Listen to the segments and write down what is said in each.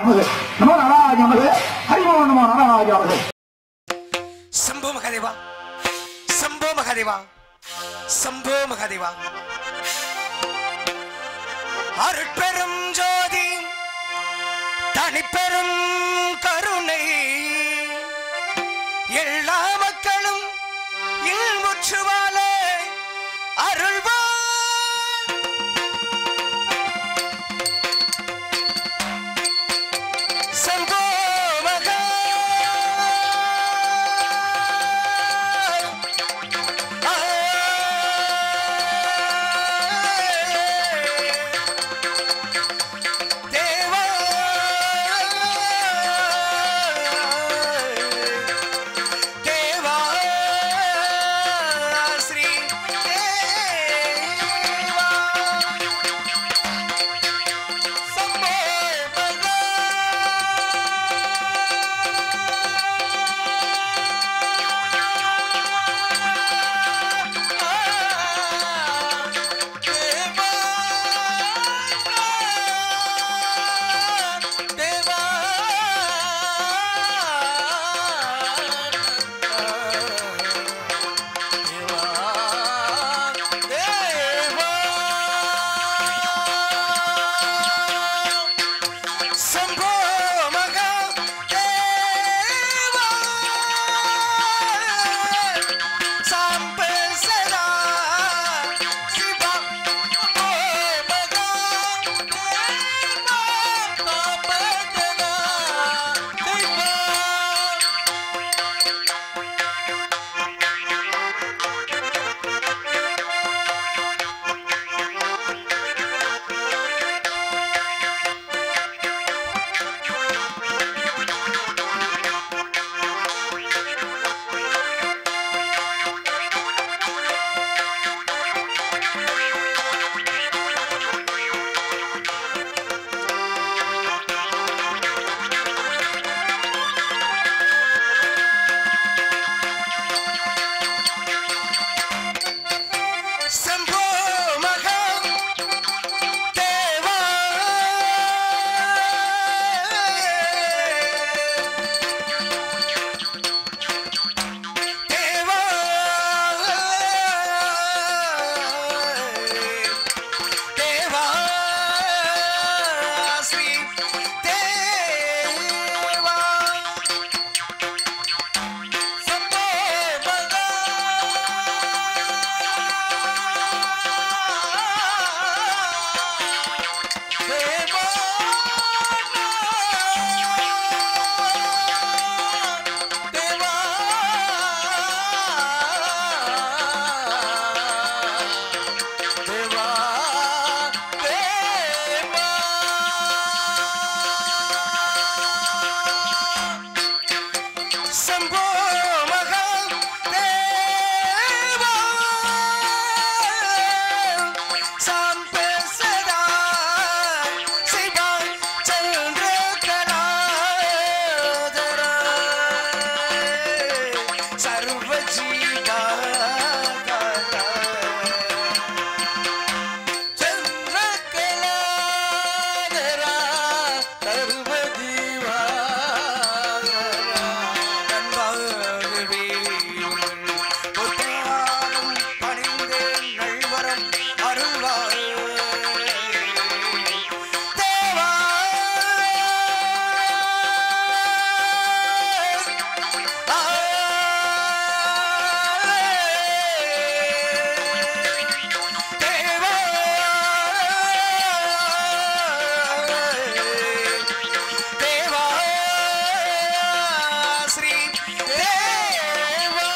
நமது நமோ நாராஜ நமது ஹரிமோ நமோ நாராஜ நமது சம்போ மகாதேவா சம்போ மகாதேவா சம்போ மகாதேவா அருட்பெரும் ஜோதி தனிப்பெரும் கருணை எல்லா மக்களும் இல்முற்றுவாழ அருள்வா சம்போ மகா தேவா தேவா ஸ்ரீ தேவா சம்போ சம்போ மகா தேவா சாம்பே சதா சிவா சம்போ மகா தேவா பாபதனா தேவா சம்போ மகா தேவா தேவா தேவா ஸ்ரீ தேவா சம்போ மகா தேவா தேவா தேவா தேவா சம்போ மகா தேவா சாம்பே சதா சிவா சந்திர கலாதர சர்வ ஜீவா சந்திர கலாதர சர்வ ஜீவா நண்பாகவே பொத்தாரம் பணிந்தேன் நல்வரம் அருள்வாய் தேவா ஆ தேவா தேவா ஸ்ரீ தேவா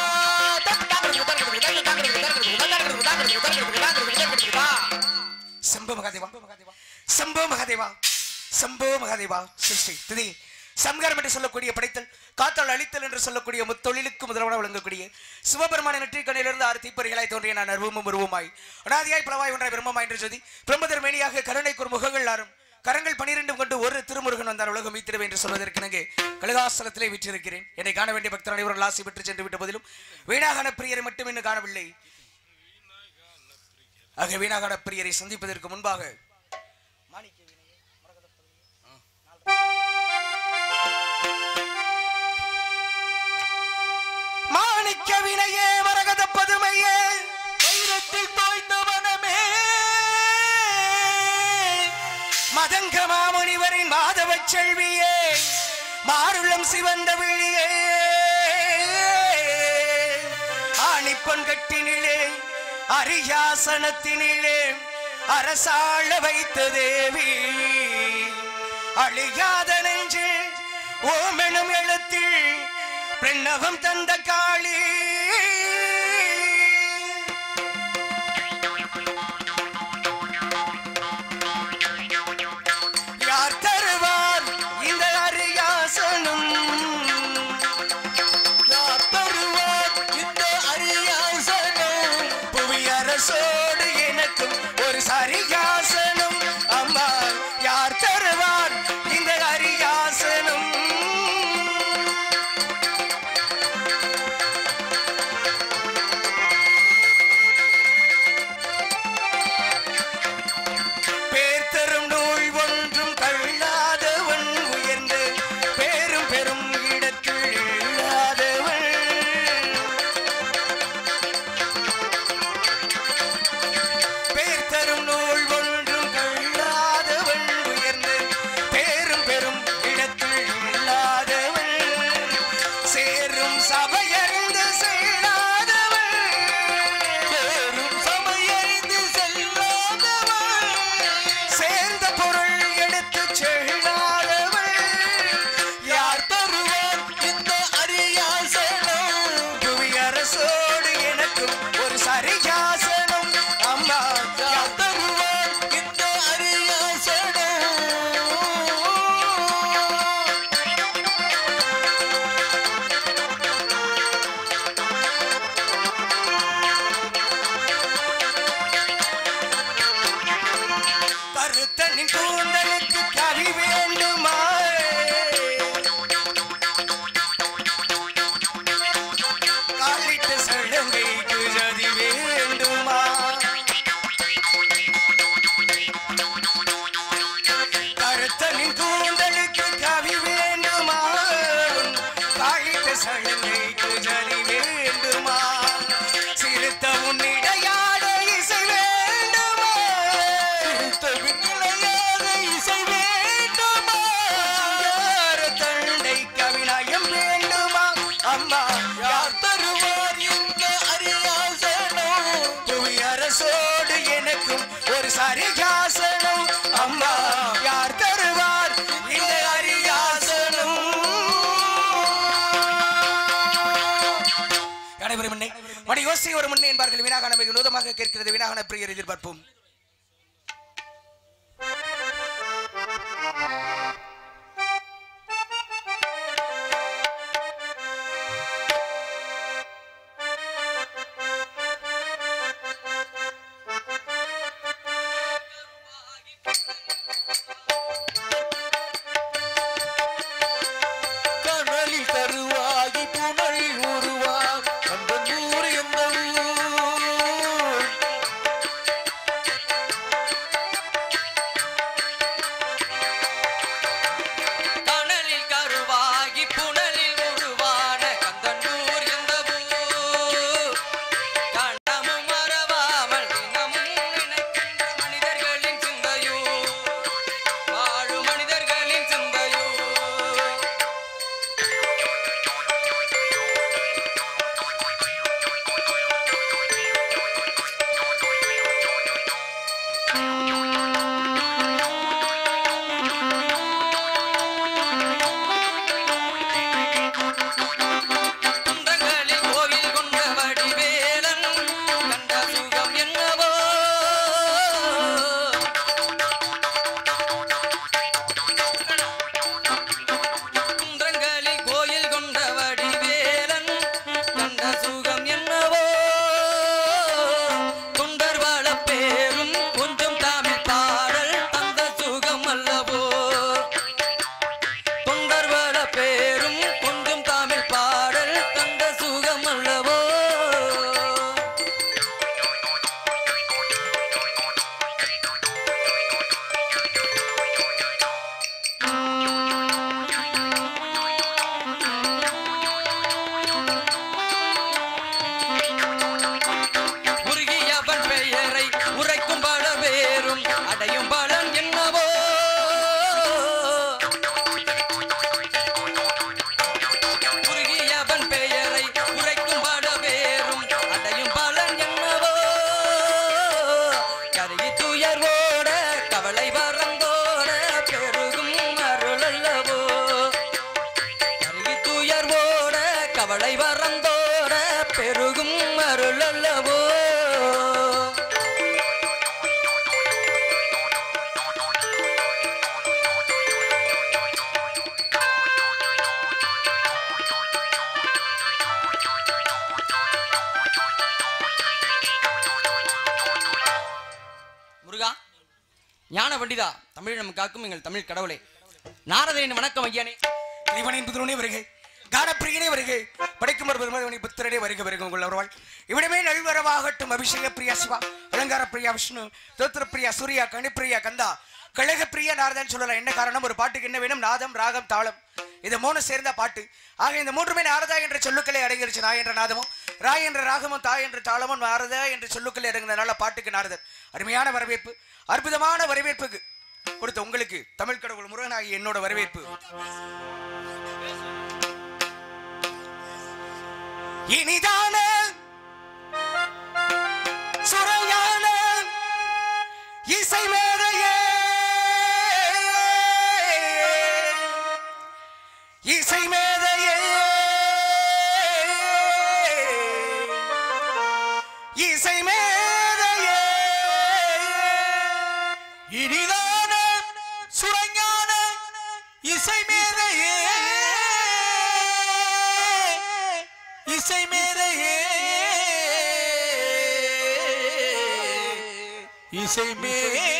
சம்போ மகாதேவா சம்போ மகாதேவா சம்போ மகாதேவா சிருஷ்டி திதி சம்காரம் என்று சொல்லக்கூடிய படைத்தல் காத்தால் அழித்தல் என்று சொல்லக்கூடிய முத்தொழிலுக்கு முதல்வன விளங்கக்கூடிய சிவபெருமான நெற்றிக்கண்ணிலிருந்து ஆறு தீப்பறிகளாய் தோன்றிய நான் அருவமும் உருவமாய் அனாதியாய் பலவாய் ஒன்றாய் பிரம்மமாய் என்று சொல்லி பிரம்மதர் மேனியாக கருணைக்கு ஒரு முகங்கள் ஆறும் கரங்கள் பனிரெண்டும் கொண்டு ஒரு திருமுருகன் வந்தார் உலகம் மீத்திருவே என்று சொல்வதற்கு எனக்கு கழுகாசலத்திலே விற்றிருக்கிறேன் என்னை காண வேண்டிய பக்தர் அனைவரும் ஆசை பெற்று சென்று விட்ட போதிலும் வீணாகன பிரியரை மட்டும் இன்னும் காணவில்லை ஆக வீணாகன பிரியரை சந்திப்பதற்கு முன்பாக மாணிக்க வீணையை, மரகதப் பதவியை, ஆ, நாலு. மதங்க மாமுனிவரின் மாதவ செல்வியே மாருளம் சிவந்த விழியே ஆணிப்பொன் கட்டினிலே அரியாசனத்தினிலே அரசாள வைத்த தேவி அழியாத நெஞ்சில் ஓமெனும் எழுத்தில் பிரணவம் தந்த காளி யார் தருவார் இந்த அரியாசனம் யார் தருவார் இந்த அரியாசனம் புவி அரசோடு எனக்கும் ஒரு சரியாசனம் அம்மா யார் தருவார் இந்த அரியாசனம் பேர் தரும் நூல் ஒன்றும் கல்லாதவன் உயர்ந்து பேரும் பெரும் இடத்தில் இல்லாதவன் பேர் தரும் நூல் ஒன்றும் கல்லாதவன் உயர்ந்து பேரும் பெரும் இடத்தில் இல்லாதவன் சேரும் சபையறிந்து செல்லாதவன் சேரும் சபையறிந்து செல்லாதவன் சேர்ந்த பொருள் எடுத்து செல்லாதவன் யார் தருவார் இந்த அரியாசனம் புவி அரசோடு எனக்கும் ஒரு சரியாசனம் அம்மா யார் தருவார் இந்த அரியாசனம் கருத்தனின் கூந்தலுக்கு கவி வேண்டுமா காலிட்ட சழங்கைக்கு ஜதி வேண்டுமா கருத்தனின் கூந்தலுக்கு கவி வேண்டுமா காலிட்ட சழங்கைக்கு ஜதி வேண்டுமா சிறுத்த உன்னிடையாட இசை வேண்டுமா சிறுத்த விண்ணிலையாட இசை வேண்டுமா யார தண்டை கவிநாயம் வேண்டுமா அம்மா யார் தருவார் இந்த அரியாசனம் புவி அரசோடு எனக்கும் ஒரு சரியாசனம் அம்மா யார் தருவார் இந்த அரியாசனம் நடைபெறும் முன்னே மணி யோசி ஒரு முன்னே என்பார்கள் வினாகான மிக நூதமாக கேட்கிறது வினாகான பிரியர் எதிர்பார்ப்போம் கனலில் கருவாகி புனலில் உருவாய் அந்த ஊர் எந்த ஊர் பண்டிதா தமிழ் நம்ம காக்கும் எங்கள் தமிழ் கடவுளே நாரதரின் வணக்கம் ஐயானே இவனின் புதிரனே வருகை கானப்பிரியனே வருகை படைக்கும் ஒரு பெருமதவனி புத்திரனே வருக வருக உங்கள் ஒருவாள் இவிடமே நல்வரவாகட்டும் அபிஷேக பிரியா சிவா அலங்கார பிரியா விஷ்ணு தோத்திர பிரியா சூர்யா கணிப்பிரியா கந்தா கழக பிரியா நாரதன் சொல்லலாம் என்ன காரணம் ஒரு பாட்டுக்கு என்ன வேணும் நாதம் ராகம் தாளம் இது மூணு சேர்ந்த பாட்டு ஆக இந்த மூன்றுமே நாரதா என்ற சொல்லுக்களை அடங்கிருச்சு நான் என்ற நாதமும் ராய் என்ற ராகமும் தாய் என்ற தாளமும் நாரதா என்ற சொல்லுக்களை அடங்கினதுனால பாட்டுக்கு நாரதர் அருமையான வரவேற்பு அற்புதமான வரவேற்புக்கு கொடுத்த உங்களுக்கு தமிழ் கடவுள் முருகன் ஆகிய என்னோட வரவேற்பு இனிதான சுரையான இசை மேதையே இசை மேதையே இசை மேதையே இனிதான சுரஞான இசை மேதையே இசை மேதையே இசை மேதையே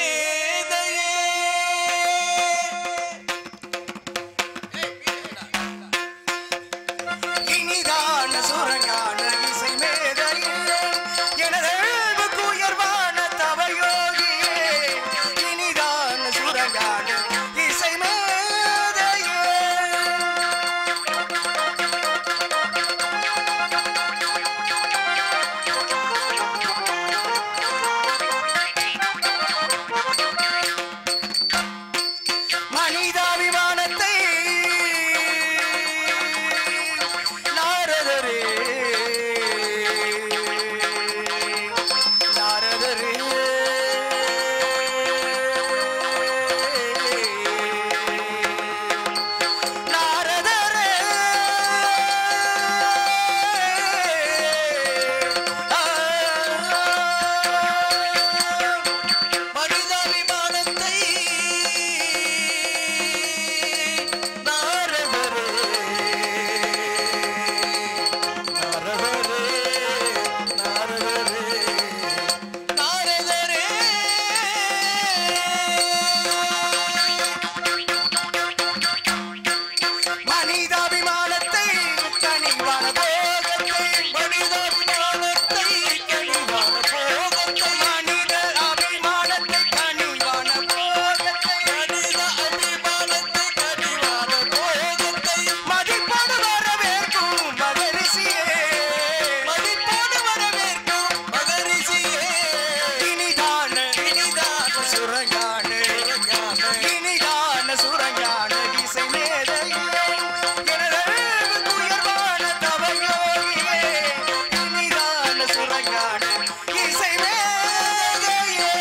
இனிதான சுரஞான இசை மேதையே எனது உயர்வான தவயோகியே இனிதான சுரஞான இசை மேதையே மனிதாபிமானத்தை நாரதரே நாரதரே நாரதரே மனிதாபிமானத்தை நாரதரே நாரதரே நாரதரே நாரதரே மனிதாபிமானத்தை கனிவான போகத்தை மனிதாபிமானத்தை கனிவான போகத்தை மனித அபிமானத்தை கனிவான போகத்தை மனித அபிமானத்தை கனிவான போகத்தை மதிப்போடு வரவேற்கும் மகரிஷியே மதிப்போடு வரவேற்கும் மகரிஷியே இனிதான இனிதான சுரங்கான இனிதான சுரங்கான இசை மேதையே எனது உயர்வான தவயோகியே இனிதான சுரங்கான இசை மேதையே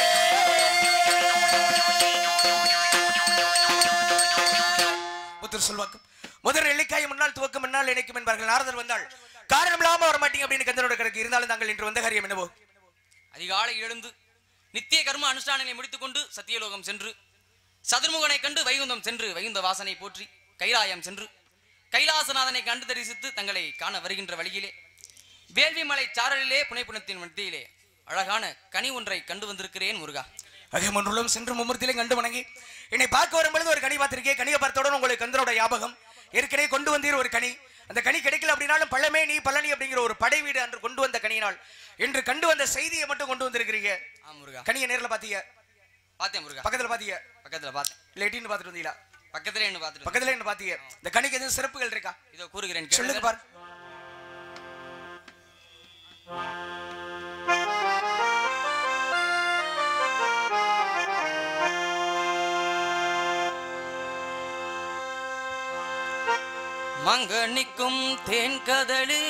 புத்தர் சொல்வாக்கும் முதல் எல்லைக்காய் முன்னால் துவக்கம் முன்னால் இணைக்கும் என்பார்கள் நாரதர் வந்தால் காரணம் இல்லாம வர மாட்டீங்க அப்படின்னு கந்தனோட கிடக்கு இருந்தாலும் தாங்கள் இன்று வந்த காரியம் என்னவோ அதிகாலை எழுந்து நித்திய கர்ம அனுஷ்டானங்களை முடித்துக்கொண்டு சத்தியலோகம் சென்று சதுர்முகனை கண்டு வைகுந்தம் சென்று வைகுந்த வாசனை போற்றி கைலாயம் சென்று கைலாசநாதனை கண்டு தரிசித்து தங்களை காண வருகின்ற வழியிலே வேள்விமலை சாரலிலே புனைப்புணத்தின் மத்தியிலே அழகான கனி ஒன்றை கண்டு வந்திருக்கிறேன் முருகா அகமன்றுள்ளும் சென்று மும்மூர்த்தியிலும் கண்டு வணங்கி என்னை பார்க்க வரும்பொழுது ஒரு கனி பார்த்திருக்கேன் கனியை பார்த்தவுடன் உங்களுக்கு கந்தனோட ஞாபகம் ஏற்கனவே கொண்டு வந்தீர் ஒரு கனி அந்த கனி கிடைக்கல அப்படின்னாலும் பழமே நீ பழனி அப்படிங்கிற ஒரு படை வீடு அன்று கொண்டு வந்த கனியினால் இன்று கண்டு வந்த செய்தியை மட்டும் கொண்டு வந்திருக்கிறீங்க ஆ முருகா கனியை நேர்ல பாத்தீங்க பார்த்தேன் முருகா பக்கத்துல பாத்தீங்க பக்கத்துல பார்த்தேன் இல்ல எட்டின்னு பார்த்துட்டு வந்தீங்களா பக்கத்துல என்ன பார்த்துட்டு பக்கத்துல என்ன பாத்தீங்க இந்த கனிக்கு எதுவும் சிறப்புகள் இருக்கா இதோ கூறுகிறேன் சொல்லுங்க கேளுங்கள். பார் மங்கனிக்கும் தேன் கதளி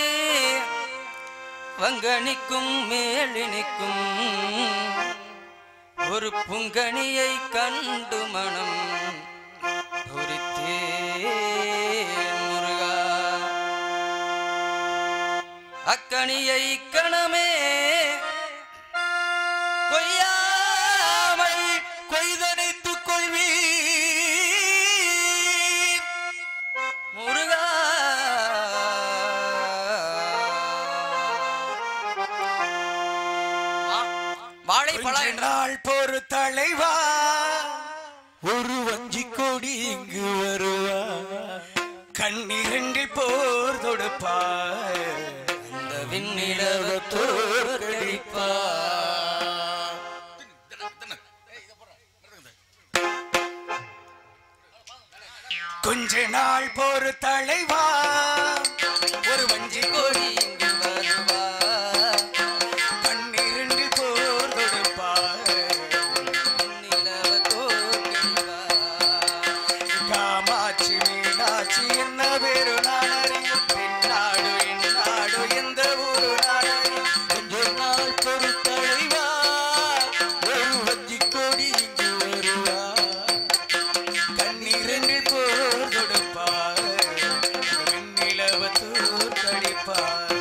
வங்கனிக்கும் மேலினிக்கும் ஒரு புங்கனியை கண்டு மனம் துரித்தேன் முருகா அக்கனியை கணமே கொய்யாமல் கொய்தனைத்துக் கொள்வீர் முருகா வா- வாழைப்பழம் என்ற நாள் பொறு தலைவா கொடி இங்கு வருவா கண்ணிரண்டில் போர் தொடுப்பார் அந்த விண்ணிலவ தோற்கடிப்பா கொஞ்ச நாள் போர் தலைவா ஒரு வஞ்சி கொடி இங்கு வருவா கண்ணிரண்டில் போர் தொடுப்பார் விண்ணிலவ தோற்கடிப்பா காமாட்சி மீனாட்சி என்ன பேரு நான் அறியும் தென்னாடு என்னாடு எந்த ஊரு நான் அறியும் கொஞ்ச நாள் பொறுத்தலைவா ஒரு வஞ்சி கொடி இங்கு வருவா கண்ணீரண்டில் போர் கொடுப்பார் வெண்ணிலவ தூக்கடிப்பார்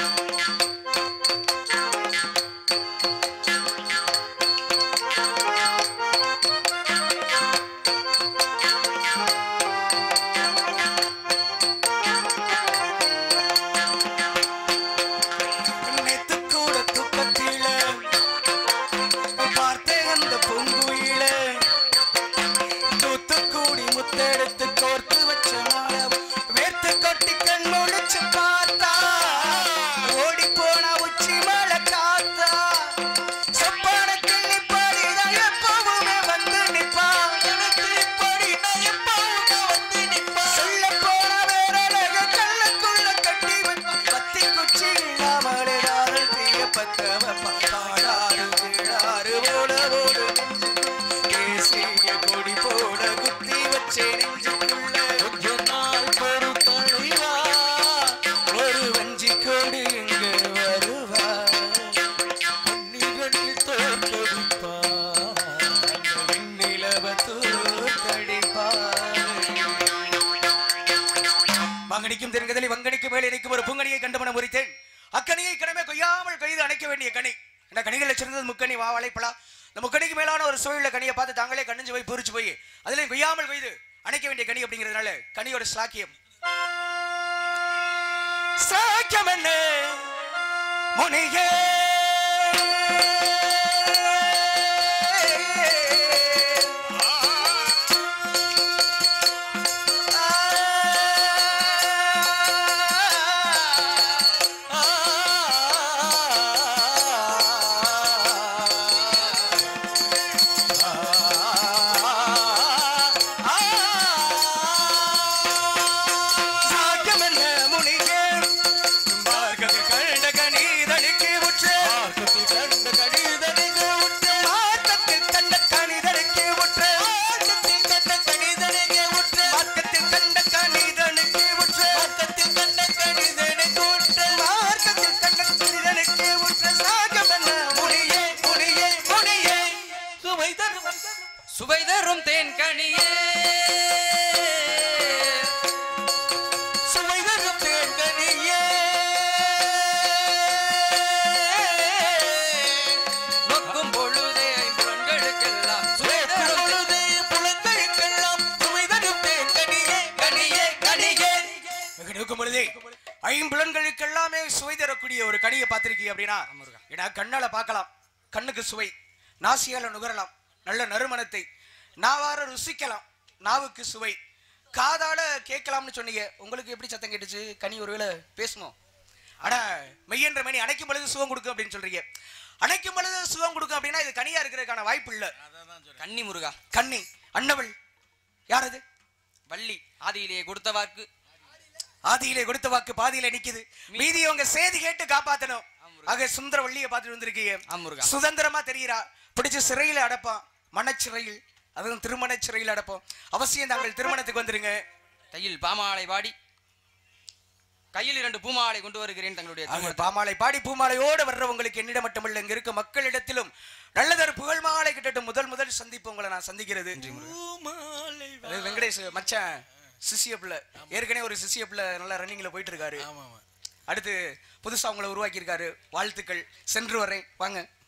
நேத்து கூட தூக்கத்தில பார்த்தேன் அந்த பொங்குயில தூத்துக்குடி முத்தெடுத்து கோர்த்து வச்ச மாலம் வேர்த்து கொட்டி கண் முழிச்சு பார்த்தா ஓடி போன உச்சி மலை காத்தா சொப்பான கிள்ளி பாடி நான் எப்பவுமே வந்து நிப்பா எனக்கு இப்படி நான் எப்பவுமே வந்து நிப்பா சொல்ல போன வேற அழக கல்லுக்குள்ள கட்டி வைப்பா பத்தி குச்சி இல்லாமலே நாரல் தீய பத்த வைப்பா பாடாறு வீழாறு ஓட ஓடு தேசிய கொடி போட குத்தி வச்சே நெஞ்சுக்குள்ள கொஞ்ச நாள் பொறுத்தலைவா ஒரு வஞ்சி கொடி இங்கு வருவா கண்ணிகளில் தோற்கடிப்பா அந்த விண்ணிலவ தூக்கடிப்பா மங்கனிக்கும் தெருங்கதலி வங்கனிக்கு மேலே நிற்கும் ஒரு பூங்கனியை கண்டுமணம் முறித்தேன் அக்கனியை கடமை கொய்யாமல் கொய்து அணைக்க வேண்டிய கனி இந்த கனிகளை சிறந்தது முக்கனி வா வாழைப்பழா இந்த முக்கனிக்கு மேலான ஒரு சூழல கனியை பார்த்து தாங்களே கண்ணிஞ்சு போய் பூரிச்சு போய் அதுல கொய்யாமல் கொய்து அணைக்க வேண்டிய கனி அப்படிங்கிறதுனால கனியோட ஸ்லாக்கியம் சாக்கியம் என்ன முனியே சாக்கியமென்ன முனியே பார்க்கது கண்ட கனிதனுக்கு உற்று கண்ட கடிதனைக்கு உற்று மார்க்கத்தில் கண்ட கனிதனுக்கு உற்று மார்க்கத்தில் கண்ட கடிதனைக்கு உற்று மார்க்கத்தில் கண்ட கனிதனுக்கு உற்று மார்க்கத்தில் கண்ட கடிதனைக்கு உற்று மார்க்கத்தில் கண்ட கனிதனுக்கு உற்று சாக்கியமென்ன முனியே முனியே முனியே சுவை தரும் சுவை தரும் தேன் கனியே சுவை தரும் தேன்கனியே நோக்கும் பொழுதே ஐம்புலன்களுக்கெல்லாம் சுவை தரும் தேன் பொழுதே புலங்களுக்கெல்லாம் சுவை தரும் தேன்கனியே கனியே கனியே இங்க நிற்கும் பொழுதே ஐம்புலன்களுக்கு எல்லாமே சுவை தரக்கூடிய ஒரு கனியை பார்த்திருக்கீங்க அப்படின்னா ஏன்னா கண்ணால பார்க்கலாம் கண்ணுக்கு சுவை நாசியால நுகரலாம் நல்ல நறுமணத்தை நாவார ருசிக்கலாம் நாவுக்கு சுவை காதால கேட்கலாம்னு சொன்னீங்க உங்களுக்கு எப்படி சத்தம் கேட்டுச்சு கனி ஒருவேளை பேசுமோ ஆனா மெய்யன்ற மணி அணைக்கும் பொழுது சுகம் கொடுக்கும் அப்படின்னு சொல்றீங்க அணைக்கும் பொழுது சுகம் கொடுக்கும் அப்படின்னா இது கனியா இருக்கிறதுக்கான வாய்ப்பு இல்ல கன்னி முருகா கன்னி அன்னவள் யார் அது வள்ளி ஆதியிலேயே கொடுத்த வாக்கு ஆதியிலே கொடுத்த வாக்கு பாதியில நிக்குது மீதி உங்க சேதி கேட்டு காப்பாத்தணும் ஆக சுந்தர வள்ளிய பார்த்துட்டு வந்திருக்கீங்க ஆம் முருகா. சுதந்திரமா தெரியுறா பிடிச்ச சிறையில அடப்பான் மனச்சிறையில் அதுவும் திருமண சிறையில் அடப்போம் அவசியம் தாங்கள் திருமணத்துக்கு வந்துருங்க கையில் பாமாலை பாடி கையில் இரண்டு பூமாலை கொண்டு வருகிறேன் தங்களுடைய ஆக திருமணத்தை. பாமாலை பாடி பூமாலையோடு வர்றவங்களுக்கு என்னிடம் மட்டுமல்ல இங்க இருக்க மக்களிடத்திலும் நல்லதொரு புகழ் மாலை கிட்டட்டும் முதல் முதல் சந்திப்பு உங்களை நான் சந்திக்கிறது பூமாலை அது வெங்கடேஷ் மச்சான் சிசிய பிள்ளை ஏற்கனவே ஒரு சிசிய பிள்ளை நல்லா ரன்னிங்ல போயிட்டு இருக்காரு ஆமா ஆமா அடுத்து புதுசா உங்களை உருவாக்கி இருக்காரு வாழ்த்துக்கள் சென்று வரேன் வாங்க